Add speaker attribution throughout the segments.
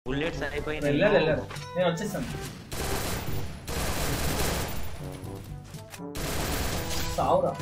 Speaker 1: Bullets అయిపోయినాయి
Speaker 2: వెళ్ళాడు వెళ్ళాడు నేను వచ్చేసాను సావురా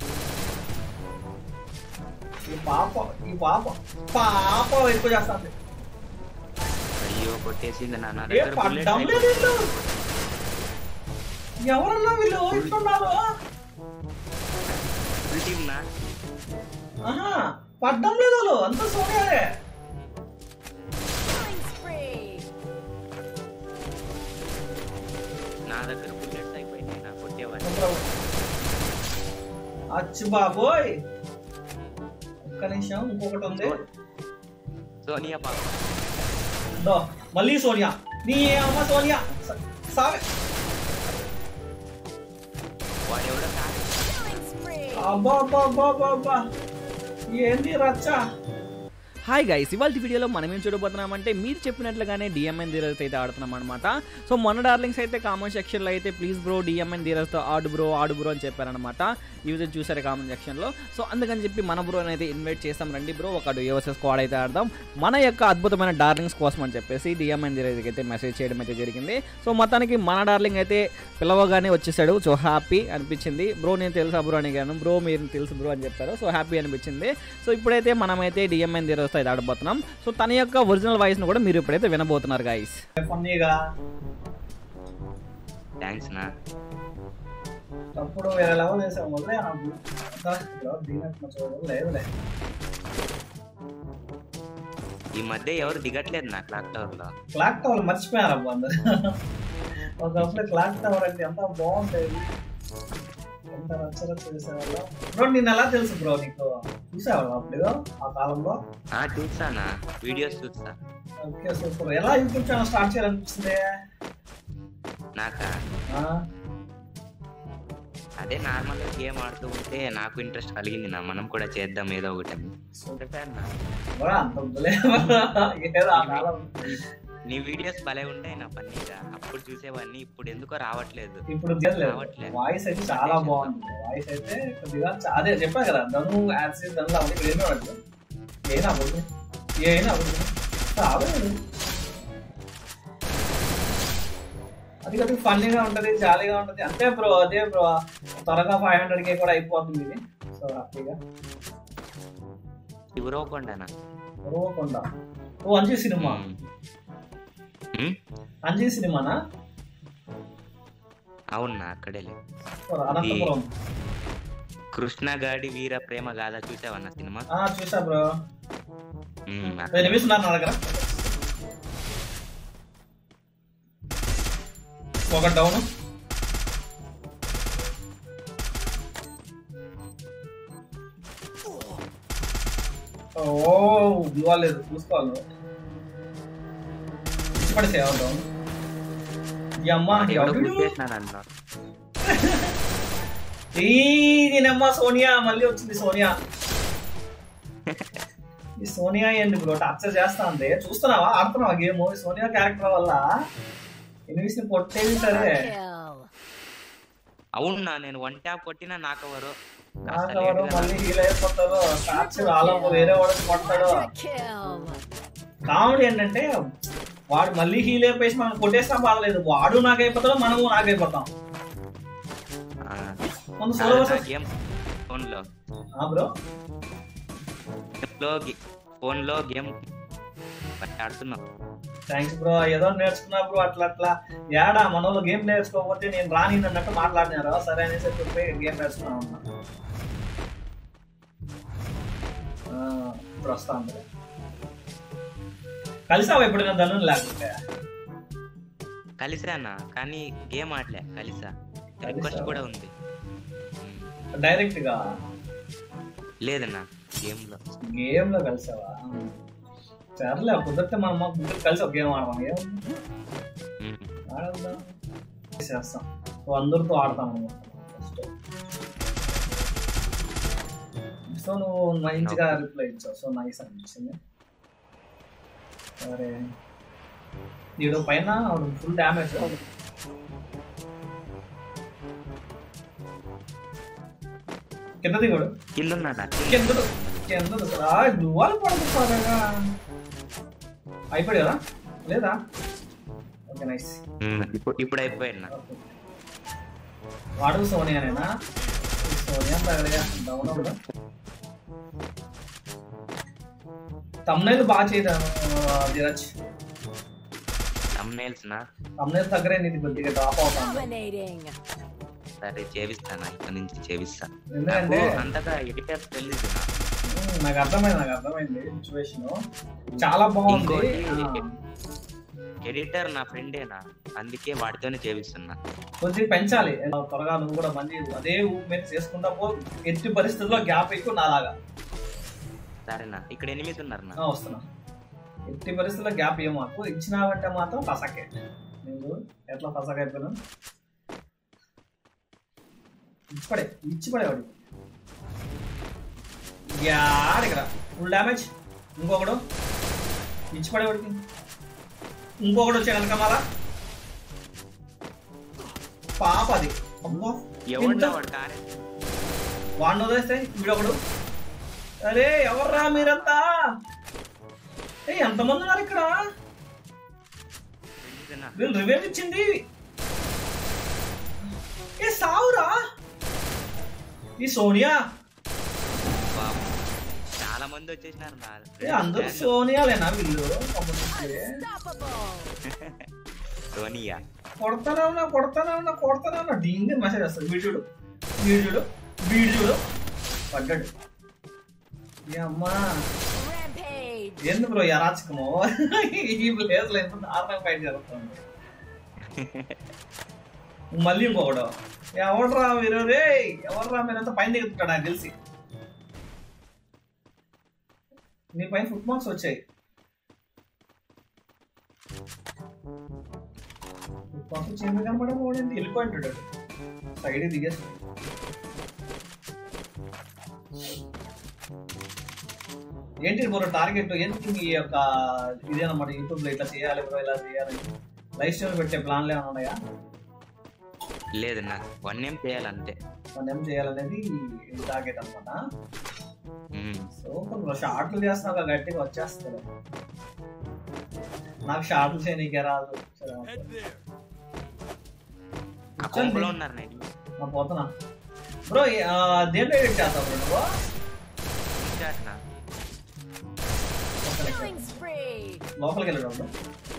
Speaker 2: ఈ పాప ఈ పాప పాప ఎక్కువ చేస్తాంది
Speaker 1: అయ్యో కొట్టేసింది నా నా
Speaker 2: ఏ
Speaker 1: దగ్గర bullets
Speaker 2: పడ్డం లేదు వీళ్ళు ఎవరన్నా వీళ్ళు ఇట్టున్నారు
Speaker 1: full team నా
Speaker 2: ఆహా పడ్డం లేదు వాళ్ళు అంత సోనియారే
Speaker 3: Killing spree.
Speaker 1: నా దగ్గర బుల్లెట్స్ అయిపోయినాయి నా కొట్టేవాడిని
Speaker 2: అచ్చి బాబోయ్ ఒక్క నిమిషం ఇంకొకటి ఉంది
Speaker 1: సోనియా పాప
Speaker 2: దో, మళ్ళీ సోనియా నీ అమ్మ సోనియా స- సావే
Speaker 1: వాడు ఎవడో కాదు
Speaker 3: Killing spree.
Speaker 2: అబ్బా అబ్బా అబ్బా అబ్బా అబ్బా ఏంది రచ్చ
Speaker 4: హాయ్ గైస్ ఇవాళ వీడియోలో మనం ఏం చూడబోతున్నామంటే మీరు చెప్పినట్లుగానే డిఎంఎన్ ధీరజ్ అయితే ఆడుతున్నాం అనమాట సో మొన్న డార్లింగ్స్ అయితే కామెంట్ సెక్షన్లో అయితే ప్లీజ్ బ్రో డిఎంఎన్ ధీరజ్తో ఆడు బ్రో ఆడు బ్రో అని చెప్పారనమాట యూజర్ చూసారు కామెంట్ సెక్షన్లో సో అందుకని చెప్పి మన బ్రో అయితే ఇన్వైట్ చేస్తాం రండి బ్రో ఒక యుఎస్ఎస్ స్క్వాడ్ అయితే ఆడదాం మన యొక్క అద్భుతమైన డార్లింగ్స్ కోసం అని చెప్పేసి డిఎంఎన్ ధీరజ్కి అయితే మెసేజ్ చేయడం అయితే జరిగింది సో మొత్తానికి మన డార్లింగ్ అయితే పిలవగానే వచ్చేసాడు సో హ్యాపీ అనిపించింది బ్రో నేను తెలుసా బ్రో అని అడిగాను బ్రో మీరు తెలుసు బ్రో అని చెప్పారు సో హ్యాపీ అనిపించింది సో ఇప్పుడైతే మనమైతే డిఎంఎన్ ధీరజ్తో అయితే ఆడబోతున్నాం సో తన యొక్క ఒరిజినల్ వాయిస్ను కూడా మీరు ఇప్పుడైతే వినబోతున్నారు గాయస్
Speaker 2: ఫన్నీగా
Speaker 1: థ్యాంక్స్ నా
Speaker 2: అప్పుడు వేరే లెవెల్ వేసాం వదిలే నాకు దీనట్టు చూడదు లేదులే
Speaker 1: ఈ మధ్య ఎవరు దిగట్లేదు నా క్లాక్ టవర్ లో
Speaker 2: క్లాక్ టవర్ మర్చిపోయారు అబ్బా అందరు ఒకప్పుడు క్లాక్ టవర్ అంటే ఎంత బాగుండేది ఎంత రచ్చరచ్చ చేసేవాళ్ళం బ్రో నిన్న ఎలా తెలుసు బ్రో నీకు చూసేవాళ్ళం అప్పుడు ఆ కాలంలో
Speaker 1: ఆ చూసానా వీడియోస్ చూసా
Speaker 2: ఓకే సూపర్ ఎలా యూట్యూబ్ ఛానల్ స్టార్ట్ చేయాలనిపిస్తుంది
Speaker 1: నాకా
Speaker 2: ఆ,
Speaker 1: అదే నార్మల్ గా గేమ్ ఆడుతూ ఉంటే నాకు ఇంట్రెస్ట్ కలిగింది నా మనం కూడా చేద్దాం ఏదో ఒకటి అని. చెప్పాను నా.
Speaker 2: బ్రో అంత వద్దులే ఏదో ఆ కాలం
Speaker 1: నీ వీడియోస్ భలే ఉంటాయి నా పన్నీగా అప్పుడు చూసేవాడిని ఇప్పుడు ఎందుకో రావట్లేదు
Speaker 2: ఇప్పుడు తీయలేదు
Speaker 1: రావట్లేదు.
Speaker 2: వాయిస్ అయితే చాలా బాగుంది వాయిస్ అయితే కొద్దిగా చా- అదే చెప్పా కదా ధను యాక్సిస్ ధను అవన్నీ ఇక్కడ ఏమీ అవ్వదు ఏనా అవ్వదు ఏనా అవ్వదు రాలేదు అది కొద్దిగా ఫన్నీగా ఉంటది జాలీగా ఉంటది అంతే బ్రో అదే బ్రో త్వరగా ఫైవ్ హండ్రెడ్ కే కూడా అయిపోతుంది ఇది సో హ్యాపీగా
Speaker 1: ఇవ్వకోండానా
Speaker 2: రోకొండ ఓ అంజీ సినిమా అంజీ సినిమానా
Speaker 1: అవునా అక్కడేలే
Speaker 2: ఓ, అనంతపురం
Speaker 1: కృష్ణగాడి వీర ప్రేమ గాథ చూసావన్న సినిమా
Speaker 2: ఆ చూసా బ్రో
Speaker 1: ఉమ్, అక్కడ.
Speaker 2: ఎనిమిస్ ఉన్నారు నా దగ్గర ఒక డౌన్ ఓ ఇవ్వలేదు చూసుకోవాలి నువ్వు. ఇష్టపడితే ఎవరు డౌన్ ఈ అమ్మ
Speaker 1: ఎవడో
Speaker 2: ఎవడు?
Speaker 1: గుర్తేసినాడు అన్న
Speaker 2: ఈ దీనమ్మ సోనియా మళ్ళీ వచ్చింది సోనియా ఈ సోనియా ఏంది బ్రో టార్చర్ చేస్తా ఉంది చూస్తున్నావా ఆడుతున్నావా గేమ్ ఈ సోనియా క్యారెక్టర్ వల్ల ఎనిమిస్ ని పొట్టేది సరే
Speaker 3: Kill.
Speaker 1: అవునా నేను వన్ ట్యాప్ కొట్టినా నాకెవరు కాస్త
Speaker 2: నాకెవడు
Speaker 1: లేటుగా
Speaker 2: మళ్ళీ హీల్ అయిపోతాడు టార్చర్ ఆలోపు వేరే వాడికి కొడతాడు
Speaker 3: Quadra kill.
Speaker 2: కామెడీ ఏంటంటే వాడు మళ్ళీ హీల్ అయిపోయేసి మనం కొట్టేసినా బాగలేదు వాడు నాకైపోతాడు మనము నాకైపోతాం
Speaker 1: ఆ,
Speaker 2: మన సోలో వర్సెస్
Speaker 1: గేమ్ ఫోన్ లో
Speaker 2: బ్రో
Speaker 1: లో ఫోన్ లో గేమ్ ఆడుతున్నాం
Speaker 2: థ్యాంక్స్ బ్రో ఏదో నేర్చుకున్నా బ్రో అట్లా అట్లా ఏడా మనోళ్ళు గేమ్ నేర్చుకోకపోతే నేను రాని అన్నట్టు మాట్లాడినారు సరే అనేసి చెప్పి గేమ్ నేర్చుకున్నా ఉన్నా ఆ, ఇప్పుడు వస్తా ఉంది కలిసావా ఇప్పుడు నేను ధను లేకుంటే
Speaker 1: కలిసానా కానీ గేమ్ ఆడలే కలిసా రిక్వెస్ట్
Speaker 2: కలిసావా?
Speaker 1: కూడా ఉంది ఉమ్,
Speaker 2: డైరెక్ట్ గా
Speaker 1: లేదన్నా గేమ్ లో
Speaker 2: గేమ్ లో కలిసావా సర్లే కుదిరితే మనం మాకు ముగ్గురు కలిసి ఒక గేమ్ ఆడదాం ఏం
Speaker 1: ఉమ్,
Speaker 2: ఆడదాం చేస్తాం సో అందరితో ఆడతాం అనమాట ఫస్ట్ సో నువ్వు మంచిగా రిప్లై ఇచ్చావు సో నైస్ అనిపించింది సరే వీడు పైన ఫుల్ డ్యామేజ్ కింద దిగుడు
Speaker 1: కింద ఉన్నాడా
Speaker 2: కింద కింద దువ్వాలి పడదు త్వరగా అయిపోయాడు కదా లేదా ఓకే నైస్
Speaker 1: ఉమ్, ఇప్పుడు ఇప్పుడు అయిపోయాడు నా
Speaker 2: వాడు సోనియానేనా సోనియా తగలగా డౌన్ కూడా తమ్నైల్ బాగా చేయడం ధీరజ్
Speaker 1: తమ్నేల్స్ నా
Speaker 2: తమ్నైల్ దగ్గరే నీది కొద్దిగా డ్రాప్ అవుతాను
Speaker 3: Dominating.
Speaker 1: సరే చేపిస్తాను ఇక్కడ నుంచి చేపిస్తా
Speaker 2: ఎందుకంటే
Speaker 1: నాకు అంతగా ఎడిటర్స్ తెలియదు నా
Speaker 2: ఉమ్, నాకు అర్థమైంది నాకు అర్థమైంది సిచ్యువేషన్ చాలా బాగుంది
Speaker 1: ఇంకోటి-
Speaker 2: ఆ,
Speaker 1: ఎడిటర్ నా ఫ్రెండేనా అందుకే వాడితోనే చేపిస్తున్నా
Speaker 2: కొద్దిగా పెంచాలి త్వరగా నువ్వు కూడా మంచి అదే ఊపు మీద చేసుకుంటా పో ఎట్టి పరిస్థితుల్లో గ్యాప్ ఎక్కువ నాలాగా
Speaker 1: సరేనా ఇక్కడ ఎనిమిది ఉన్నారు నా
Speaker 2: ఆ, వస్తున్నా ఎట్టి పరిస్థితుల్లో గ్యాప్ ఏం మాకు ఇచ్చినావంటే మాత్రం పసకే నేను ఎట్లా పసక అయిపోయినా ఇచ్చిపడే ఇచ్చిపడేవాడు యాడికరా ఫుల్ డ్యామేజ్ ఇంకొకడు ఇచ్చిపడేవాడికి ఇంకొకడు వచ్చాడు వెనక మళ్ళా పాప అది అమ్మో
Speaker 1: ఎవడా
Speaker 2: ఎంత-
Speaker 1: వాడు కారే
Speaker 2: వాడిని వదిలేస్తే వీడొకడు అరే ఎవర్రా మీరంతా ఏ ఎంతమంది ఉన్నారు ఇక్కడ
Speaker 1: తెలీదునా?
Speaker 2: వీళ్ళు రివెంజ్ ఇచ్చింది ఏ సావురా ఈ సోనియా
Speaker 1: పాపం. చాలా మంది వచ్చేసినారు నా
Speaker 2: ఏ అందరూ సోనియాలేనా వీళ్ళు పంపించేసి.
Speaker 3: Unstoppable.
Speaker 1: సోనియా
Speaker 2: కొడతానే ఉన్నా కొడతానే ఉన్నా కొడతానే ఉన్నా డింగ్ మెసేజ్ వస్తుంది వీడుడు వీడుడు వీడుడు పడ్డాడు ఏ అమ్మా
Speaker 3: Rampage.
Speaker 2: ఎందుకు బ్రో అరాచకము ఈ ప్లేస్ లో ఎంత దారుణంగా ఫైట్ జరుగుతుంది మళ్ళీ ఇంకొకడు ఎవడరా మీరు రే ఎవర్రా మీరంతా పైన దిగుతుంటాడు నాకు తెలిసి నీ పైన ఫుట్ మార్క్స్ వచ్చాయి ఫుట్ మార్క్స్ వచ్చి ఎందుకు కనపడే పోయింది వెళ్ళిపోయింటాడు సైడ్ దిగేసి ఏంటి బ్రో టార్గెట్ ఎందుకు మీ యొక్క ఇదేనమాట యూట్యూబ్ లో ఇట్లా చేయాలి బ్రో ఇలా చేయాలి లైఫ్ స్టైల్ పెట్టే ప్లాన్లు ఏమైనా ఉన్నాయా
Speaker 1: లేదు నా వన్ ఏం చేయాలంతే
Speaker 2: మనం ఏం చేయాలనేది టార్గెట్ అనమాట
Speaker 1: ఉమ్.
Speaker 2: సూపర్ బ్రో షార్ట్లు చేస్తున్నావు గట్టిగా వచ్చేస్తుంది నాకు షార్ట్లు చేయనీకే రాదు
Speaker 1: ఆ కొంపలో ఉన్నారు నేను
Speaker 2: నా పోతున్నా బ్రో దేంట్లో ఎడిట్ చేస్తావు బ్రో నువ్వు
Speaker 1: ఇన్షాట్ నా
Speaker 2: ఒక్క నిమిషం.
Speaker 3: Killing spree.
Speaker 2: లోపలికి వెళ్ళడం బ్రో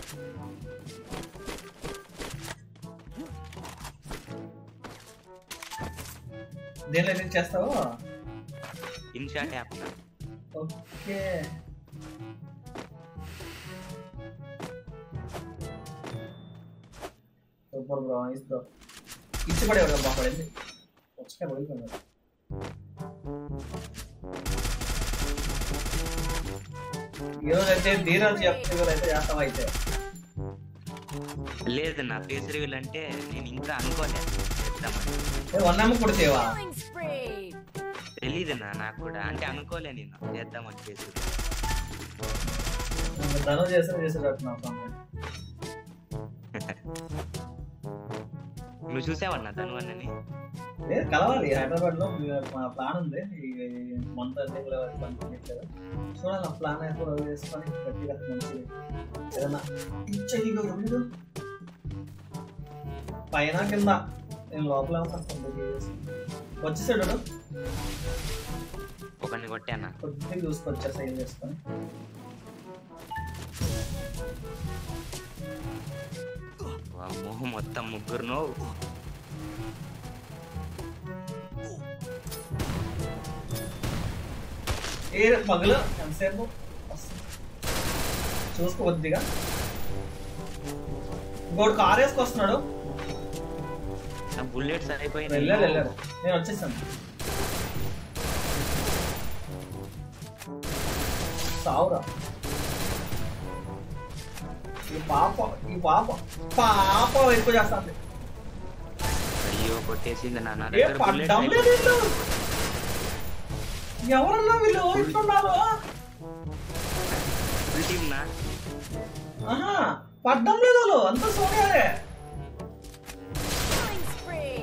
Speaker 2: దేంట్లో ఎడిట్ చేస్తావు
Speaker 1: ఇన్షాట్ యాప్ నా
Speaker 2: okay super bro nice bro ఇచ్చి పడేవాడు బాగా పడింది వచ్చాక పడిపోయింది ఈరోజు అయితే ధీరాజ్ చెప్తే అయితే చేస్తావా అయితే
Speaker 1: లేదు నా ఫేస్ రివీల్ అంటే నేను ఇంకా అనుకోలేదు చేద్దామని
Speaker 2: ఏ వన్ అమ్మ కొడితేవా
Speaker 3: Killing spree.
Speaker 1: తెలీదు నా నాకు కూడా అంటే అనుకోలే నేను చేద్దామని ఫేస్
Speaker 2: ధను చేస్తే చేసేటట్టు నా సమయం
Speaker 1: నువ్వు చూసావన్నా తను అన్నని
Speaker 2: లేదు కలవాలి హైదరాబాద్ లో మా ప్లాన్ ఉంది ఈ మంత్ ఎండింగ్ లో పంపించట్లేదు చూడాలి నా ప్లాన్ అయితే రోజు చేసుకొని గట్టిగా మంచి ఏదైనా ఇచ్చేది వీడు పైన కింద నేను లోపల వచ్చేసాడు వాడు.
Speaker 1: ఒకరిని కొట్టానా
Speaker 2: కొద్దిగా చూసుకొచ్చా సైన్ చేసుకొని
Speaker 1: వామ్మో మొత్తం ముగ్గురును
Speaker 2: ఏ పగలు ఎంతసేపు చూసుకో కొద్దిగా ఇంకోటి కార్ వేసుకొస్తున్నాడు
Speaker 1: నా బుల్లెట్స్ అయిపోయినాయి
Speaker 2: వెళ్ళాడు వెళ్ళాడు నేను వచ్చేసాను సావురా ఈ పాప ఈ పాప పాప ఎక్కువ చేస్తాంది
Speaker 1: అయ్యో కొట్టేసింది నా నా
Speaker 2: ఏ
Speaker 1: దగ్గర bullets
Speaker 2: పడ్డం లేదు వీళ్ళు ఎవరన్నా వీళ్ళు ఇట్లున్నారు
Speaker 1: full team నా
Speaker 2: ఆహా పడ్డం లేదు వాళ్ళు అంత సోనియాలే
Speaker 3: Killing spree.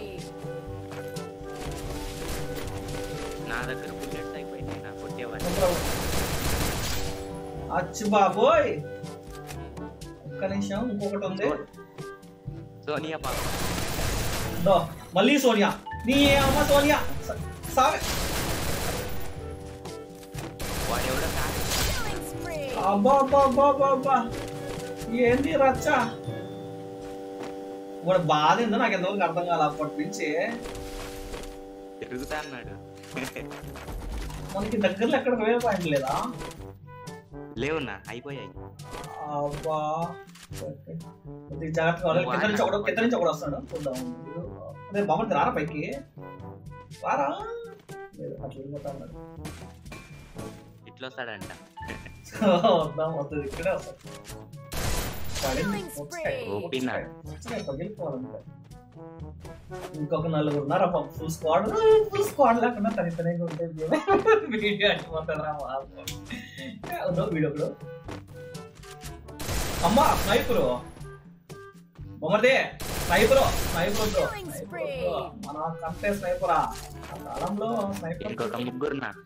Speaker 1: నా దగ్గర బుల్లెట్స్ అయిపోయినాయి నా కొట్టేవాడిని
Speaker 2: అచ్చి బాబోయ్ ఒక్క నిమిషం ఇంకొకటి ఉంది
Speaker 1: సోనియా పాప
Speaker 2: దో, మళ్ళీ సోనియా నీ అమ్మ సోనియా స- సారీ
Speaker 1: వాడు ఎవడో కాదు
Speaker 3: Killing spree.
Speaker 2: అబ్బా అబ్బా అబ్బా అబ్బా అబ్బా ఏంది రచ్చ వాడు బాధ ఏందో నాకు ఎంతవరకు అర్థం కాలే అప్పటి నుంచి
Speaker 1: తిరుగుతా అన్నాడు
Speaker 2: మనకి దగ్గరలో ఎక్కడ వేరే పాయింట్ లేదా
Speaker 1: లేవున్నా అయిపోయాయి
Speaker 2: అబ్బా కొద్దిగా జాగ్రత్తగా ఉండాలి. కింద నుంచి ఒకడు కింద నుంచి ఒకడు వస్తాడు చూద్దాం అదే బాగుంది రారా పైకి రారా లేదు అట్లా వెళ్ళిపోతా ఉన్నాడు
Speaker 1: ఇట్లా వస్తాడంట
Speaker 2: వద్దాం వద్దు ఇక్కడే వస్తాడు పడింది.
Speaker 3: Killing
Speaker 2: వచ్చాయి.
Speaker 3: spree.
Speaker 1: ఓపినాడు
Speaker 2: వచ్చాయి, పగిలిపోవాలంటే. ఇంకొక నలుగురు ఉన్నారు ఫుల్ స్క్వాడ్ ఫుల్ స్క్వాడ్ లేకుండా తనితనే ఉంటే వీడియో అట్టిపోతారా ఉందో వీడియో ఒకడు అమ్మా స్నైపరు బొమ్మదే స్నైపరు స్నైపర్ వద్దు.
Speaker 3: Killing
Speaker 2: sniper
Speaker 3: spree.
Speaker 2: వద్దు. మన కంటే స్నైపరా ఆ కాలంలో స్నైపర్
Speaker 1: ఇంకొక ముగ్గురు నా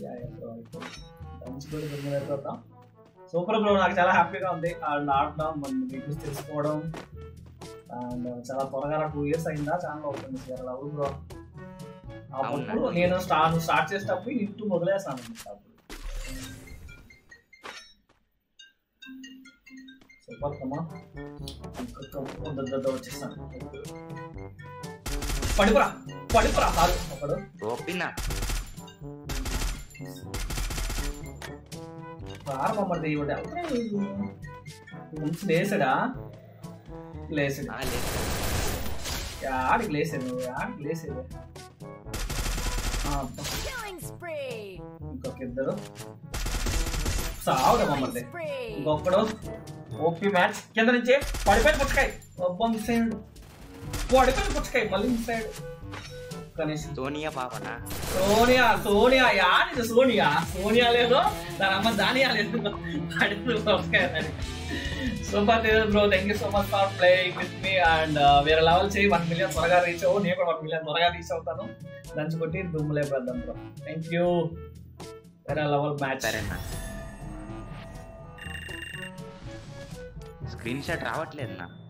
Speaker 2: సూపర్ బ్రో నాకు చాలా హ్యాపీగా ఉంది అండ్ ఆడడం మన వీడియోస్ తెలుసుకోవడం అండ్ చాలా త్వరగా టూ ఇయర్స్ అయిందా ఛానల్ ఓపెన్ చేయాలి అవును బ్రో అప్పుడు
Speaker 1: అవునా?
Speaker 2: నేను స్టార్ట్ స్టార్ట్ చేసేటప్పుడు యూట్యూబ్ వదిలేసాను అప్పుడు సూపర్ కమ్మా ఇంకొక వచ్చేసాను పడిపోరా పడిపోరా కాదు ఒకడు
Speaker 1: ఓపినా
Speaker 2: ప్రారంభమది ఇవిడ ముందు లేసాడా లేసాడు
Speaker 1: ఆ, లేదు
Speaker 2: ఆడికి లేసాడు ఆడికి లేసాడు ఆ, అబ్బా.
Speaker 3: Killing spree.
Speaker 2: ఇంకొక ఇద్దరు సావుగా
Speaker 3: Killing
Speaker 2: మమ్మల్ని
Speaker 3: spree.
Speaker 2: ఇంకొకడు ఓపీ మ్యాచ్ కింద నుంచి పడిపోయిన పుచ్చకాయ ఒబ్బ మిస్ అయ్యాడు పడిపోయిన పుచ్చకాయ మళ్ళీ మిస్ అయ్యాడు కనీసం
Speaker 1: సోనియా పాపనా
Speaker 2: సోనియా సోనియా యాది సోనియా సోనియా లేదు దాని అమ్మ దానియా లేదు పడింది పుచ్చకాయ super bro thank you so much for playing with me and వేరే లెవెల్ చేయి వన్ మిలియన్ త్వరగా రీచ్ అవ్వు నేను కూడా వన్ మిలియన్ త్వరగా రీచ్ అవుతాను దంచి కొట్టి దుమ్ములే పెద్దాం బ్రో థ్యాంక్ యూ వేరే లెవెల్ మ్యాచ్
Speaker 1: సరేనా స్క్రీన్ షాట్ రావట్లేదు నా